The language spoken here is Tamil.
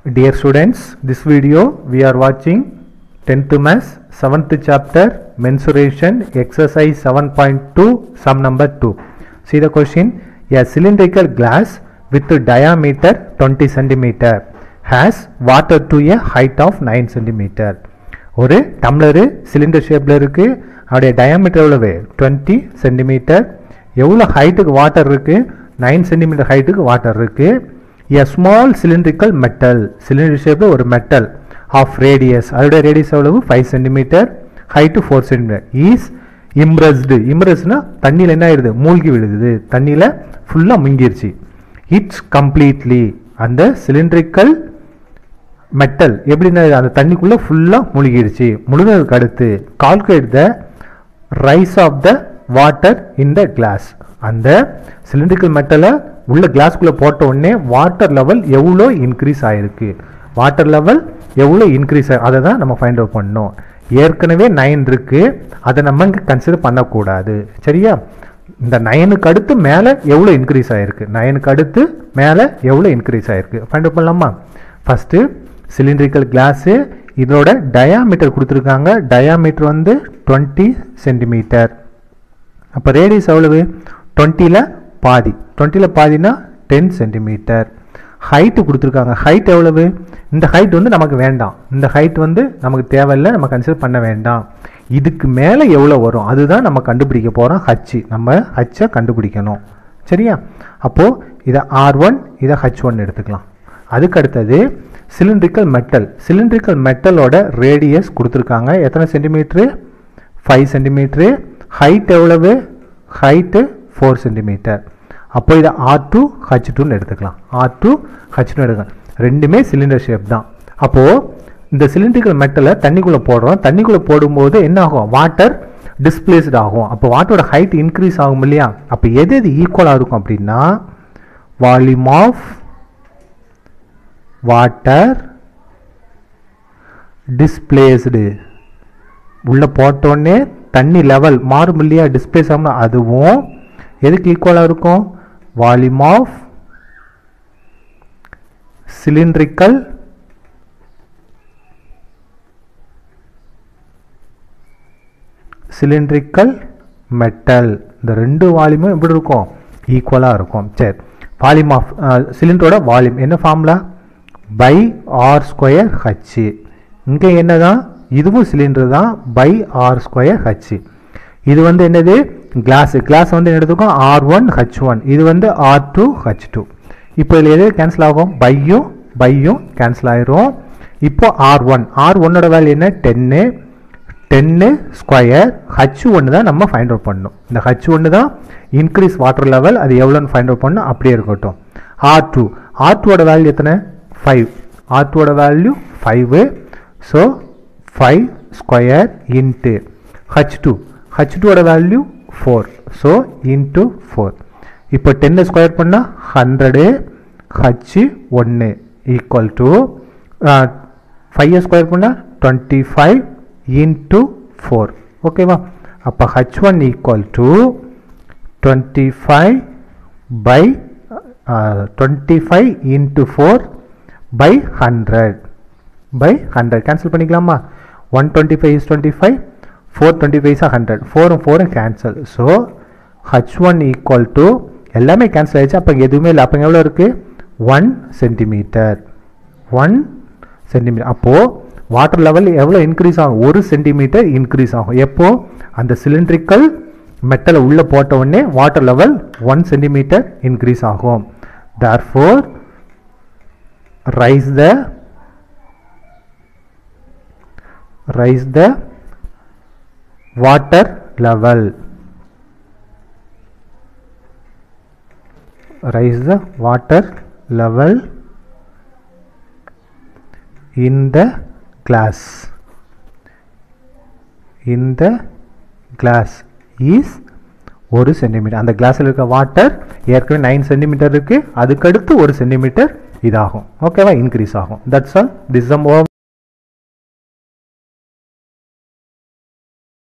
Dear students, this video we are watching 10th Maths 7th chapter mensuration exercise 7.2 sum number 2. See the question a cylindrical glass with a diameter 20 centimeter has water to a height of 9 centimeter. ஒரு டம்ளரு சிலிண்டர் ஷேப்பில் இருக்கு அதோடைய டயாமீட்டர் எவ்வளவு டுவெண்ட்டி சென்டிமீட்டர் எவ்வளோ ஹைட்டுக்கு வாட்டர் இருக்கு நைன் சென்டிமீட்டர் ஹைட்டுக்கு வாட்டர் இருக்கு a small cylindrical metal cylinder ஷேப்பில் ஒரு மெட்டல் ஆஃப் ரேடியஸ் அதோட ரேடியஸ் எவ்வளவு five centimetre height four centimetre is immersed இம்ரஸ்னா தண்ணியில் என்ன ஆயிடுது மூழ்கி விடுது தண்ணியில் ஃபுல்லாக முங்கிருச்சு இட்ஸ் கம்ப்ளீட்லி அந்த சிலிண்ட்ரிக்கல் மெட்டல் எப்படின்னா அந்த தண்ணிக்குள்ளே ஃபுல்லாக முழுகிடுச்சு முழுகிறதுக்கு அடுத்து calculate the rise of the water in the glass அந்த சிலிண்ட்ரிக்கல் மெட்டலை உள்ள கிளாஸ்க்குள்ளே போட்ட உடனே வாட்டர் லெவல் எவ்வளோ இன்க்ரீஸ் ஆகிருக்கு வாட்டர் லெவல் எவ்வளோ இன்க்ரீஸ் ஆகி அதை தான் நம்ம ஃபைண்ட் அவுட் பண்ணோம் ஏற்கனவே நைன் இருக்குது அதை நம்ம இங்கே கன்சிடர் பண்ணக்கூடாது சரியா இந்த நயனுக்கு அடுத்து மேலே எவ்வளோ இன்க்ரீஸ் ஆகிருக்கு நயனுக்கு அடுத்து மேலே எவ்வளோ இன்க்ரீஸ் ஆகிருக்கு ஃபைண்ட் அவுட் பண்ணலாமா ஃபஸ்ட்டு சிலிண்ட்ரிக்கல் கிளாஸு இதோட டயாமீட்டர் கொடுத்துருக்காங்க டயாமீட்டர் வந்து டுவெண்ட்டி சென்டிமீட்டர் அப்போ ரேடியஸ் எவ்வளவு டுவெண்ட்டியில் பாதி டுவெண்ட்டியில் பாதினா டென் சென்டிமீட்டர் ஹைட்டு கொடுத்துருக்காங்க ஹைட் எவ்வளவு இந்த ஹைட் வந்து நமக்கு வேண்டாம் இந்த ஹைட் வந்து நமக்கு தேவையில்லை நம்ம கன்சிடர் பண்ண வேண்டாம் இதுக்கு மேலே எவ்வளோ வரும் அதுதான் நம்ம கண்டுபிடிக்க போகிறோம் ஹச்சு நம்ம ஹச்சை கண்டுபிடிக்கணும் சரியா அப்போது இதை ஆர் ஒன் இதை ஹச் ஒன் எடுத்துக்கலாம் அதுக்கு அடுத்தது சிலிண்ட்ரிக்கல் மெட்டல் சிலிண்ட்ரிக்கல் மெட்டலோட ரேடியஸ் கொடுத்துருக்காங்க எத்தனை சென்டிமீட்ரு ஃபைவ் சென்டிமீட்ரு ஹைட் எவ்வளவு ஹைட்டு ஃபோர் சென்டிமீட்டர் அப்போ இதை ஆர் டூ ஹச் டூன்னு எடுத்துக்கலாம் ஆர் டூ ஹச் டூ எடுக்கலாம் ரெண்டுமே சிலிண்டர் ஷேப் தான் அப்போது இந்த சிலிண்ட்ரிக்கல் மெட்டலை தண்ணிக்குள்ளே போடுறோம் தண்ணிக்குள்ளே போடும்போது என்ன ஆகும் வாட்டர் டிஸ்பிளேஸ்ட் ஆகும் அப்போ வாட்டரோட ஹைட் இன்க்ரீஸ் ஆகும் இல்லையா அப்போ எது எது ஈக்குவலாக இருக்கும் அப்படின்னா வால்யூம் ஆஃப் வாட்டர் டிஸ்பிளேஸ்டு உள்ளே போட்டோடனே தண்ணி லெவல் மாறும் இல்லையா டிஸ்பிளேஸ் ஆகும்னா அதுவும் எதுக்கு ஈக்குவலாக இருக்கும் volume of cylindrical cylindrical metal இந்த ரெண்டு வால்யூமும் எப்படி இருக்கும் ஈக்குவலாக இருக்கும் சரி வால்யூம் ஆஃப் சிலிண்டரோட வால்யூம் என்ன formula pi R square H இங்கே என்ன தான் இதுவும் சிலிண்டர் தான் பை ஆர் ஸ்கொயர் ஹச்சு இது வந்து என்னது கிளாஸ் கிளாஸ் வந்து என்ன எடுத்துக்கோம் ஆர் ஒன் ஹச் ஒன் இது வந்து ஆர் டூ ஹச் டூ இப்போ இதில் எது கேன்சல் ஆகும் பையும் பையும் கேன்சல் ஆயிரும் இப்போ ஆர் ஒன் ஆர் ஒன்னோட வேல்யூ என்ன டென்னு டென்னு ஸ்கொயர் ஹச் ஒன்று தான் நம்ம ஃபைண்ட் அவுட் பண்ணணும் இந்த ஹச் ஒன்று தான் இன்க்ரீஸ் வாட்டர் லெவல் அது எவ்வளோன்னு ஃபைண்ட் அவுட் பண்ணணும் அப்படியே இருக்கட்டும் ஆர் டூ ஆர் டூவோட வேல்யூ எத்தனை ஃபைவ் ஆர் டூவோட value five so five square into H two H டூவோட value four so into four இப்போ டென்னு ஸ்கொயர் பண்ணால் ஹண்ட்ரடு ஹச்சு ஒன்று ஈக்குவல் டு ஃபைவ் ஸ்கொயர் பண்ணால் டுவெண்ட்டி ஃபைவ் இன்ட்டு ஃபோர் ஓகேவா அப்போ H one equal to twenty five by twenty five into four by hundred by hundred cancel பண்ணிக்கலாமா one twenty five is twenty five four twenty five hundred ஃபோரும் ஃபோரும் cancel so H one equal to எல்லாமே கேன்சல் ஆயிடுச்சு அப்போ எதுவுமே இல்லை அப்போ எவ்வளோ இருக்குது ஒன் சென்டிமீட்டர் ஒன் சென்டிமீட்டர் அப்போது வாட்டர் லெவல் எவ்வளோ இன்க்ரீஸ் ஆகும் ஒரு சென்டிமீட்டர் இன்க்ரீஸ் ஆகும் எப்போ அந்த சிலிண்ட்ரிக்கல் மெட்டலை உள்ளே போட்ட உடனே water level one centimetre increase ஆகும் therefore rise the rise the water level rise the water level in the glass in the glass is ஒரு சென்டிமீட்டர் அந்த கிளாஸில் இருக்க வாட்டர் ஏற்கனவே நைன் சென்டிமீட்டர் இருக்குது அதுக்கடுத்து ஒரு சென்டிமீட்டர் இதாகும் ஓகேவா இன்க்ரீஸ் ஆகும் தட்ஸ் ஆல் திஸ் ஓவர்